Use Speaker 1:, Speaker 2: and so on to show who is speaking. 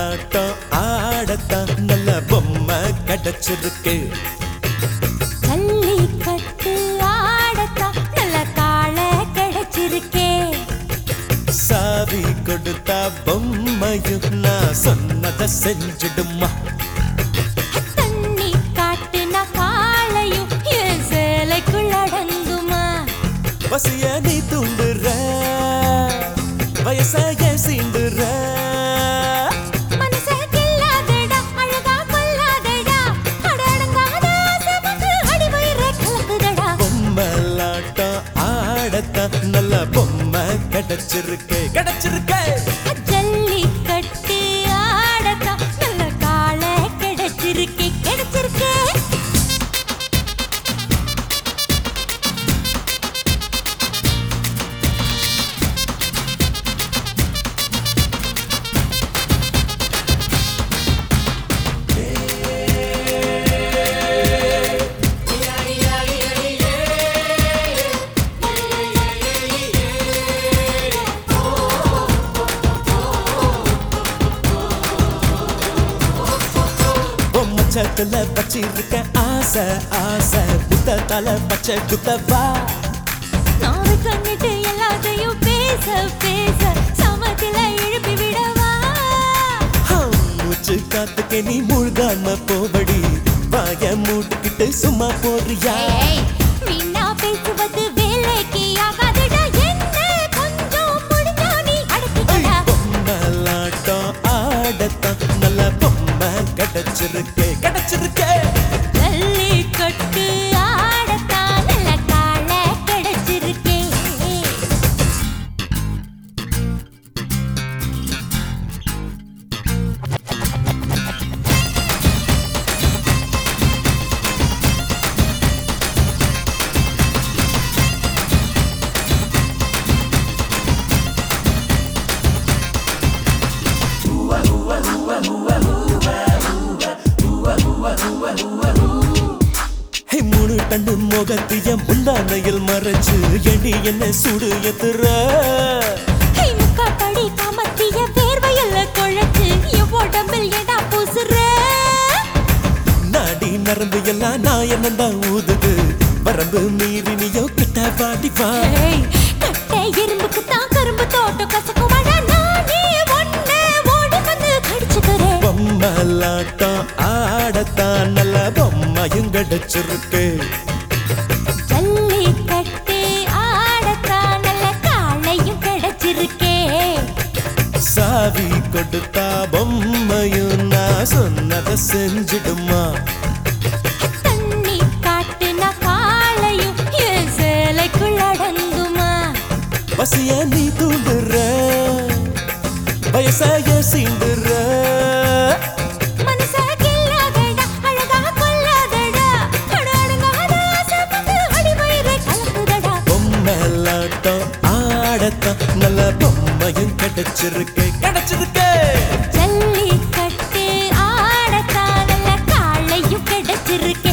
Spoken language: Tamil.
Speaker 1: பொம்மலாட்டம் ஆடத்தான் நல்ல பொம்மை கிடைச்சிருக்கு
Speaker 2: ஜல்லிக்கட்டு ஆடத்தான் நல்ல காளை கிடைச்சிருக்கே
Speaker 1: சாவி கொடுத்தா பொம்மையும் நான் சொன்னதை செஞ்சிடுமா
Speaker 2: தண்ணி காட்டுனா காளையும் என் சேலைக்குள் அடங்குமா
Speaker 1: பசிய நீ தூண்டுற வயசாய சீண்டுற
Speaker 2: மனசே கில்லாதடா, அழகா கொல்லாதடா. அட அடங்காத ஆசை வந்து அடிவயிறை கலக்குதடா.
Speaker 1: பொம்மலாட்டம் ஆடத்தான் நல்ல பொம்மை கிடைச்சிருக்கு கிடைச்சிருக்கு
Speaker 2: ஜல்லிக்கட்டு ஆடத்தான் நல்ல காளை கிடைச்சிருக்கே, கிடைச்சிருக்கே.
Speaker 1: பொம்மச்சத்துல வச்சிருக்க ஆசை ஆசை புத்தத்தால பச்சை குத்தவா
Speaker 2: நாவை கண்ணிட்டு எல்லாத்தையும் பேச பேச சமத்தில எழுப்பி விடவா
Speaker 1: ஹம், மூச்சு காத்துக்கு நீ மூழ்காம போபடி வாய மூட்டுக்கிட்டு சும்மா போறியா
Speaker 2: ஏய், வீணா பேசுவது வேலைக்கு ஆகாதுடா. என்ன கொஞ்சம் முடிஞ்சா நீ அடக்கிக்கடா.
Speaker 1: பொம்மலாட்டம் ஆடத்தான் நல்ல பொம்மை கிடைச்சிருக்கு கிடைச்சிருக்கு
Speaker 2: ஜல்லிக்கட்டு ஆடத்தான் நல்ல காளை கிடைச்சிருக்கே.
Speaker 1: ஹே, மூணு டன்னு முகத்திய முந்தானையில் மறைச்சு எடி என்ன சுடு எத்துற
Speaker 2: ஹே, முக்காப்படி காமத்திய வேர்வையில குழைச்சு என் உடம்பில் ஏடா பூசுற?
Speaker 1: நாடி நரம்பு எல்லாம் நான் என்னதான் ஊதுது வரம்பு மீறி நீயோ கிட்ட பாடி வா
Speaker 2: ஏய், கட்டை எறும்புக்குத்தான் கரும்பு தோட்டம் கசக்குமாடா. நானே உன்னை ஓடி வந்து கடிச்சுக்கிறேன்.
Speaker 1: பொம்மலாட்டம் ஆடத்தான் நல்ல பொம்மையும் கிடைச்சிருக்கு
Speaker 2: ஜல்லிக்கட்டு ஆடத்தான் நல்ல காளையும் கிடைச்சிருக்கே.
Speaker 1: சாவி கொடுத்தா பொம்மையும் நான் சொன்னதை செஞ்சிடுமா
Speaker 2: தண்ணி காட்டுனா காளையும் என் சேலைக்குள் அடங்குமா?
Speaker 1: பசிய நீ தூண்டுற வயசாய சீண்டுற
Speaker 2: மனசே கில்லாதடா, அழகா கொல்லாதடா. அட அடங்காத ஆசை வந்து அடிவயிறை கலக்குதடா.
Speaker 1: பொம்மலாட்டம் ஆடத்தான் நல்ல பொம்மையும் கிடைச்சிருக்கு கிடைச்சிருக்கு
Speaker 2: ஜல்லிக்கட்டு ஆடத்தான் நல்ல காளையும் கிடைச்சிருக்கே